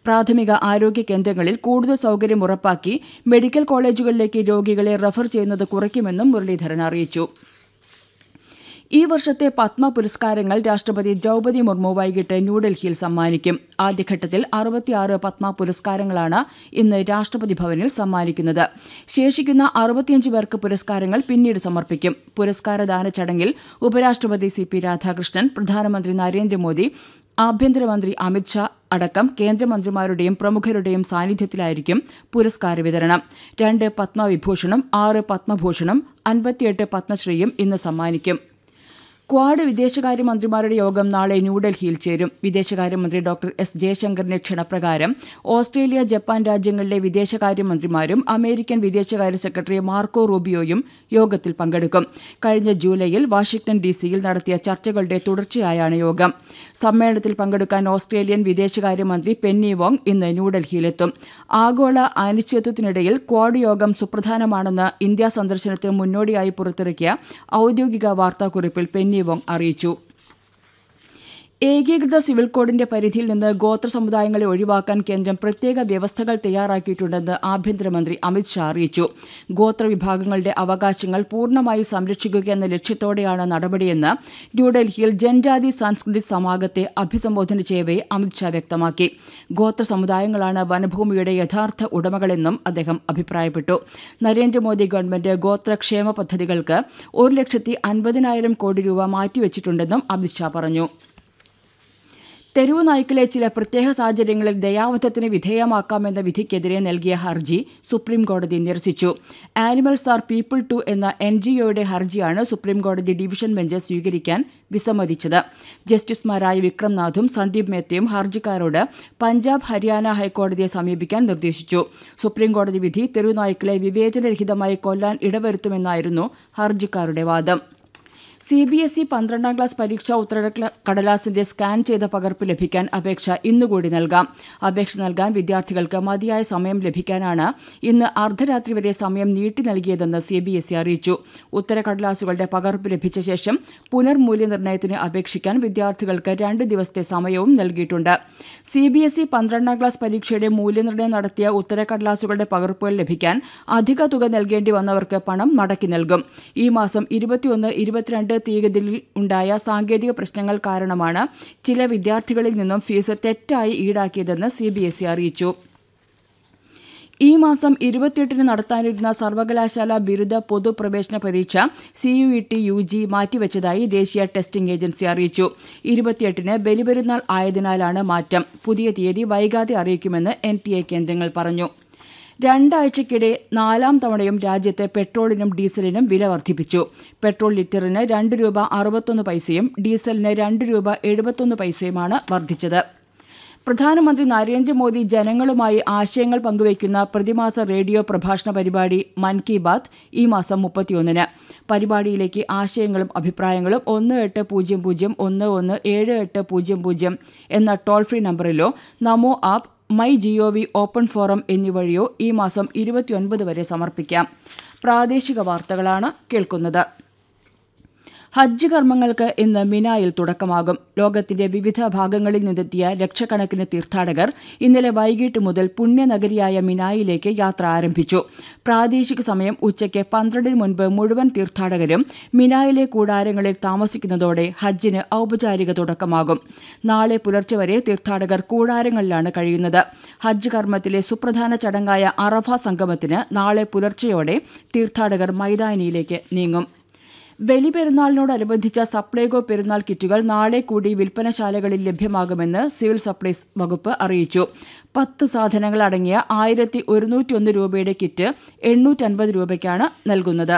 പ്രാഥമിക ആരോഗ്യ കേന്ദ്രങ്ങളിൽ കൂടുതൽ സൌകര്യം ഉറപ്പാക്കി മെഡിക്കൽ കോളേജുകളിലേക്ക് രോഗികളെ റഫർ ചെയ്യുന്നത് കുറയ്ക്കുമെന്നും മുരളീധരൻ അറിയിച്ചു ഈ വർഷത്തെ പത്മ പുരസ്കാരങ്ങൾ രാഷ്ട്രപതി ദ്രൗപദി മുർമു വൈകിട്ട് ന്യൂഡൽഹിയിൽ സമ്മാനിക്കും ആദ്യഘട്ടത്തിൽ അറുപത്തിയാറ് പത്മ പുരസ്കാരങ്ങളാണ് ഇന്ന് രാഷ്ട്രപതി ഭവനിൽ സമ്മാനിക്കുന്നത് ശേഷിക്കുന്ന അറുപത്തിയഞ്ച് പേർക്ക് പുരസ്കാരങ്ങൾ പിന്നീട് സമർപ്പിക്കും പുരസ്കാരദാന ചടങ്ങിൽ ഉപരാഷ്ട്രപതി സി പി രാധാകൃഷ്ണൻ പ്രധാനമന്ത്രി നരേന്ദ്രമോദി ആഭ്യന്തരമന്ത്രി അമിത്ഷാ അടക്കം കേന്ദ്രമന്ത്രിമാരുടെയും പ്രമുഖരുടെയും സാന്നിധ്യത്തിലായിരിക്കും പുരസ്കാര വിതരണം രണ്ട് പത്മവിഭൂഷണും ആറ് പത്മഭൂഷണും അൻപത്തിയെട്ട് പത്മശ്രീയും ഇന്ന് സമ്മാനിക്കും ക്വാഡ് വിദേശകാര്യമന്ത്രിമാരുടെ യോഗം നാളെ ന്യൂഡൽഹിയിൽ ചേരും വിദേശകാര്യമന്ത്രി ഡോക്ടർ എസ് ജയശങ്കറിന്റെ ക്ഷണപ്രകാരം ഓസ്ട്രേലിയ ജപ്പാൻ രാജ്യങ്ങളിലെ വിദേശകാര്യമന്ത്രിമാരും അമേരിക്കൻ വിദേശകാര്യ സെക്രട്ടറി മാർക്കോ റൂബിയോയും യോഗത്തിൽ പങ്കെടുക്കും കഴിഞ്ഞ ജൂലൈയിൽ വാഷിംഗ്ടൺ ഡി സിയിൽ നടത്തിയ ചർച്ചകളുടെ തുടർച്ചയായാണ് യോഗം സമ്മേളനത്തിൽ പങ്കെടുക്കാൻ ഓസ്ട്രേലിയൻ വിദേശകാര്യമന്ത്രി പെന്നി വോങ് ഇന്ന് ന്യൂഡൽഹിയിലെത്തും ആഗോള അനിശ്ചിതത്വത്തിനിടയിൽ ക്വാഡ് യോഗം സുപ്രധാനമാണെന്ന് ഇന്ത്യാ സന്ദർശനത്തിന് മുന്നോടിയായി പുറത്തിറക്കിയ ഔദ്യോഗിക വാർത്താക്കുറിപ്പിൽ പെന്നി വോങ് അറിയിച്ചു ഏകീകൃത സിവിൽ കോഡിന്റെ പരിധിയിൽ നിന്ന് ഗോത്ര സമുദായങ്ങളെ ഒഴിവാക്കാൻ കേന്ദ്രം പ്രത്യേക വ്യവസ്ഥകൾ തയ്യാറാക്കിയിട്ടുണ്ടെന്ന് ആഭ്യന്തരമന്ത്രി അമിത്ഷാ അറിയിച്ചു ഗോത്രവിഭാഗങ്ങളുടെ അവകാശങ്ങൾ പൂർണ്ണമായി സംരക്ഷിക്കുക എന്ന ലക്ഷ്യത്തോടെയാണ് നടപടിയെന്ന് ന്യൂഡൽഹിയിൽ ജൻജാതി സംസ്കൃതി സമാഗത്തെ അഭിസംബോധന ചെയ്യവേ അമിത്ഷാ വ്യക്തമാക്കി ഗോത്ര സമുദായങ്ങളാണ് വനഭൂമിയുടെ യഥാർത്ഥ ഉടമകളെന്നും അദ്ദേഹം അഭിപ്രായപ്പെട്ടു നരേന്ദ്രമോദി ഗവൺമെന്റ് ഗോത്രക്ഷേമ പദ്ധതികൾക്ക് ഒരു ലക്ഷത്തി അൻപതിനായിരം കോടി രൂപ മാറ്റിവെച്ചിട്ടുണ്ടെന്നും അമിത്ഷാ പറഞ്ഞു തെരുവു നായ്ക്കളെ ചില പ്രത്യേക സാഹചര്യങ്ങളിൽ ദയാവധത്തിന് വിധേയമാക്കാമെന്ന വിധിക്കെതിരെ നൽകിയ ഹർജി സുപ്രീംകോടതി നിരസിച്ചു ആനിമൽസ് ആർ പീപ്പിൾ ടു എന്ന എൻ ജി ഒയുടെ ഹർജിയാണ് സുപ്രീംകോടതി ഡിവിഷൻ ബെഞ്ച് സ്വീകരിക്കാൻ വിസമ്മതിച്ചത് ജസ്റ്റിസുമാരായ വിക്രംനാഥും സന്ദീപ് മേത്തയും ഹർജിക്കാരോട് പഞ്ചാബ് ഹരിയാന ഹൈക്കോടതിയെ സമീപിക്കാൻ നിർദ്ദേശിച്ചു സുപ്രീംകോടതി വിധി തെരുവുനായ്ക്കളെ വിവേചനരഹിതമായി കൊല്ലാൻ ഇടവരുത്തുമെന്നായിരുന്നു ഹർജിക്കാരുടെ വാദം സി ബി എസ് ഇ പന്ത്രണ്ടാം ക്ലാസ് പരീക്ഷാ ഉത്തര കടലാസിന്റെ സ്കാൻ ചെയ്ത പകർപ്പ് ലഭിക്കാൻ അപേക്ഷ ഇന്നുകൂടി നൽകാം അപേക്ഷ നൽകാൻ വിദ്യാർത്ഥികൾക്ക് മതിയായ സമയം ലഭിക്കാനാണ് ഇന്ന് അർദ്ധരാത്രി വരെ സമയം നീട്ടി നൽകിയതെന്ന് സി ബി എസ് ഇ അറിയിച്ചു ഉത്തരക്കടലാസുകളുടെ പകർപ്പ് ലഭിച്ച ശേഷം പുനർമൂല്യനിർണ്ണയത്തിന് അപേക്ഷിക്കാൻ വിദ്യാർത്ഥികൾക്ക് രണ്ട് ദിവസത്തെ സമയവും നൽകിയിട്ടുണ്ട് സി ബി എസ് ഇ പന്ത്രണ്ടാം ക്ലാസ് പരീക്ഷയുടെ മൂല്യനിർണ്ണയം നടത്തിയ ഉത്തരക്കടലാസുകളുടെ പകർപ്പുകൾ ലഭിക്കാൻ അധിക തുക നൽകേണ്ടി വന്നവർക്ക് പണം മടക്കി നൽകും ഈ മാസം ഇരുപത്തിയൊന്ന് ഇരുപത്തിരണ്ട് തീയതിയിൽ ഉണ്ടായ സാങ്കേതിക പ്രശ്നങ്ങൾ കാരണമാണ് ചില വിദ്യാർത്ഥികളിൽ നിന്നും ഫീസ് തെറ്റായി ഈടാക്കിയതെന്ന് സി ബി എസ് ഇ അറിയിച്ചു ഈ മാസം ഇരുപത്തിയെട്ടിന് നടത്താനിരുന്ന സർവകലാശാല ബിരുദ പൊതുപ്രവേശന പരീക്ഷ C U E T U G മാറ്റിവെച്ചതായി ദേശീയ ടെസ്റ്റിംഗ് ഏജൻസി അറിയിച്ചു ഇരുപത്തിയെട്ടിന് ബലിപെരുന്നാൾ ആയതിനാലാണ് മാറ്റം പുതിയ തീയതി വൈകാതെ അറിയിക്കുമെന്ന് എൻ ടി എ കേന്ദ്രങ്ങൾ പറഞ്ഞു രണ്ടാഴ്ചയ്ക്കിടെ നാലാം തവണയും രാജ്യത്ത് പെട്രോളിനും ഡീസലിനും വില വർദ്ധിപ്പിച്ചു പെട്രോൾ ലിറ്ററിന് രണ്ട് രൂപ അറുപത്തൊന്ന് പൈസയും ഡീസലിന് രണ്ട് രൂപ എഴുപത്തൊന്ന് പൈസയുമാണ് വർദ്ധിച്ചത് പ്രധാനമന്ത്രി നരേന്ദ്രമോദി ജനങ്ങളുമായി ആശയങ്ങൾ പങ്കുവയ്ക്കുന്ന പ്രതിമാസ റേഡിയോ പ്രഭാഷണ പരിപാടി മൻ കി ബാത്ത് ഈ മാസം മുപ്പത്തിയൊന്നിന് പരിപാടിയിലേക്ക് ആശയങ്ങളും അഭിപ്രായങ്ങളും ഒന്ന് എട്ട് പൂജ്യം പൂജ്യം ഒന്ന് ഒന്ന് ഏഴ് എട്ട് പൂജ്യം പൂജ്യം എന്ന ടോൾ ഫ്രീ നമ്പറിലോ Namo app my G O V open forum എന്നിവഴിയോ ഈ മാസം ഇരുപത്തിയൊൻപത് വരെ സമർപ്പിക്കാം പ്രാദേശിക വാർത്തകളാണ് കേൾക്കുന്നത് ഹജ്ജ് കർമ്മങ്ങൾക്ക് ഇന്ന് മിനായിൽ തുടക്കമാകും ലോകത്തിന്റെ വിവിധ ഭാഗങ്ങളിൽ നിന്നെത്തിയ ലക്ഷക്കണക്കിന് തീർത്ഥാടകർ ഇന്നലെ വൈകിട്ട് മുതൽ പുണ്യനഗരിയായ മിനായിലേക്ക് യാത്ര ആരംഭിച്ചു പ്രാദേശിക സമയം ഉച്ചയ്ക്ക് പന്ത്രണ്ടിന് മുൻപ് മുഴുവൻ തീർത്ഥാടകരും മിനായിലെ കൂടാരങ്ങളിൽ താമസിക്കുന്നതോടെ ഹജ്ജിന് ഔപചാരിക തുടക്കമാകും നാളെ പുലർച്ചെ വരെ തീർത്ഥാടകർ കൂടാരങ്ങളിലാണ് കഴിയുന്നത് ഹജ്ജ് കർമ്മത്തിലെ സുപ്രധാന ചടങ്ങായ അറഫ സംഗമത്തിന് നാളെ പുലർച്ചെയോടെ തീർത്ഥാടകർ മൈതാനിയിലേക്ക് നീങ്ങും ബലിപെരുന്നാളിനോടനുബന്ധിച്ച സപ്ലൈകോ പെരുന്നാൾ കിറ്റുകൾ നാളെ കൂടി വിൽപ്പനശാലകളിൽ ലഭ്യമാകുമെന്ന് സിവിൽ സപ്ലൈസ് വകുപ്പ് അറിയിച്ചു പത്ത് സാധനങ്ങൾ അടങ്ങിയ ആയിരത്തി ഒരുന്നൂറ്റിയൊന്ന് രൂപയുടെ കിറ്റ് എണ്ണൂറ്റൻപത് രൂപയ്ക്കാണ് നൽകുന്നത്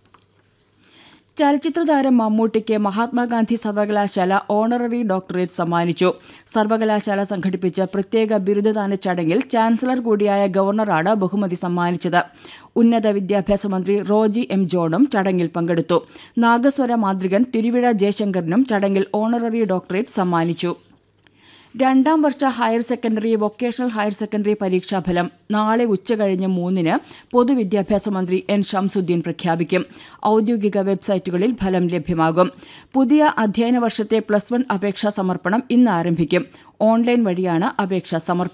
ചലച്ചിത്ര താരം മമ്മൂട്ടിക്ക് മഹാത്മാഗാന്ധി സർവകലാശാല ഓണററി ഡോക്ടറേറ്റ് സമ്മാനിച്ചു സർവകലാശാല സംഘടിപ്പിച്ച പ്രത്യേക ബിരുദദാന ചടങ്ങിൽ ചാൻസലർ കൂടിയായ ഗവർണറാണ് ബഹുമതി സമ്മാനിച്ചത് ഉന്നത വിദ്യാഭ്യാസ മന്ത്രി റോജി എം ജോണും ചടങ്ങിൽ പങ്കെടുത്തു നാഗസ്വര മാന്ത്രികൻ തിരുവിഴ ജയശങ്കറിനും ചടങ്ങിൽ ഓണററി ഡോക്ടറേറ്റ് സമ്മാനിച്ചു രണ്ടാം വർഷ higher secondary vocational higher secondary പരീക്ഷാഫലം നാളെ ഉച്ചകഴിഞ്ഞ് മൂന്നിന് പൊതുവിദ്യാഭ്യാസ മന്ത്രി എൻ ഷംസുദ്ദീൻ പ്രഖ്യാപിക്കും ഔദ്യോഗിക വെബ്സൈറ്റുകളിൽ ഫലം ലഭ്യമാകും പുതിയ അധ്യയന വർഷത്തെ പ്ലസ് വൺ അപേക്ഷാ സമർപ്പണം ഇന്ന് ആരംഭിക്കും ഓൺലൈൻ വഴിയാണ് അപേക്ഷ സമർപ്പിക്കുന്നത്